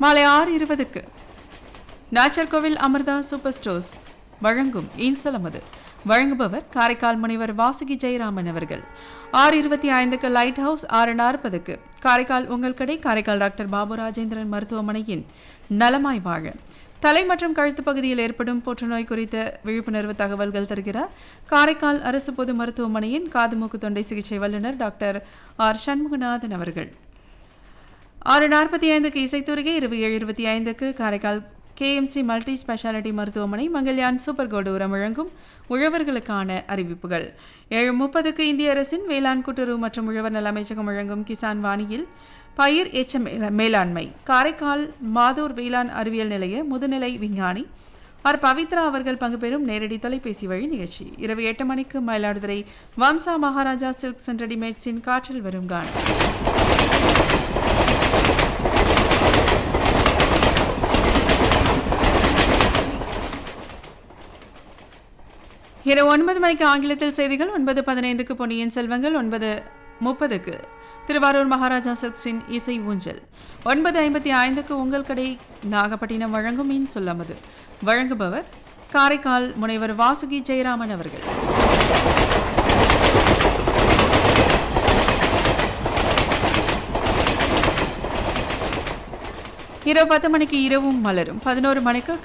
மாலை ஆறு இருபதுக்கு நாச்சர்கோவில் அமிர்தா சூப்பர் ஸ்டோர்ஸ் வழங்கும் இன்சலமது வழங்குபவர் காரைக்கால் முனைவர் வாசுகி ஜெயராமன் அவர்கள் ஆறு இருபத்தி ஐந்துக்கு லைட் ஹவுஸ் ஆறு நாற்பதுக்கு காரைக்கால் உங்கள் கடை காரைக்கால் டாக்டர் பாபு ராஜேந்திரன் மருத்துவமனையின் நலமாய் வாழ தலை மற்றும் கழுத்து பகுதியில் ஏற்படும் புற்றுநோய் குறித்த விழிப்புணர்வு தகவல்கள் தருகிறார் காரைக்கால் அரசு பொது மருத்துவமனையின் காது மூக்கு தொண்டை சிகிச்சை வல்லுநர் டாக்டர் ஆர் சண்முகநாதன் அவர்கள் ஆறு நாற்பத்தி ஐந்துக்கு இசைத்துறைகை இரவு ஏழு இருபத்தி ஐந்துக்கு காரைக்கால் கேஎம்சி மல்டி ஸ்பெஷாலிட்டி மருத்துவமனை மங்கல்யான் சூப்பர் கோடு உரம் வழங்கும் உழவர்களுக்கான அறிவிப்புகள் ஏழு முப்பதுக்கு இந்திய அரசின் வேளாண் கூட்டுறவு மற்றும் உழவர் நல அமைச்சகம் வழங்கும் கிசான் வாணியில் பயிர் எச்ச மேல- மேலாண்மை காரைக்கால் மாதூர் வேளாண் அறிவியல் நிலைய முதுநிலை விஞ்ஞானி ஆர் பவித்ரா அவர்கள் பங்கு பெறும் நேரடி தொலைபேசி வழி நிகழ்ச்சி இரவு எட்டு மணிக்கு மயிலாடுதுறை வம்சா மகாராஜா சில்க்ஸ் அண்ட் ரெடிமேட்ஸின் காற்றில் வரும் கானம் இரவு ஒன்பது மணிக்கு ஆங்கிலத்தில் செய்திகள் ஒன்பது பதினைந்துக்கு பொன்னியின் செல்வங்கள் ஒன்பது முப்பதுக்கு திருவாரூர் மகாராஜா சில்க்ஸின் இசை ஊஞ்சல் ஒன்பது ஐம்பத்தி ஐந்துக்கு உங்கள் கடை நாகப்பட்டினம் வழங்கும் மீன் சொல்லமது வழங்குபவர் காரைக்கால் முனைவர் வாசுகி ஜெயராமன் அவர்கள் இரவு பத்து மணிக்கு இரவும் மலரும் பதினோரு மணிக்கு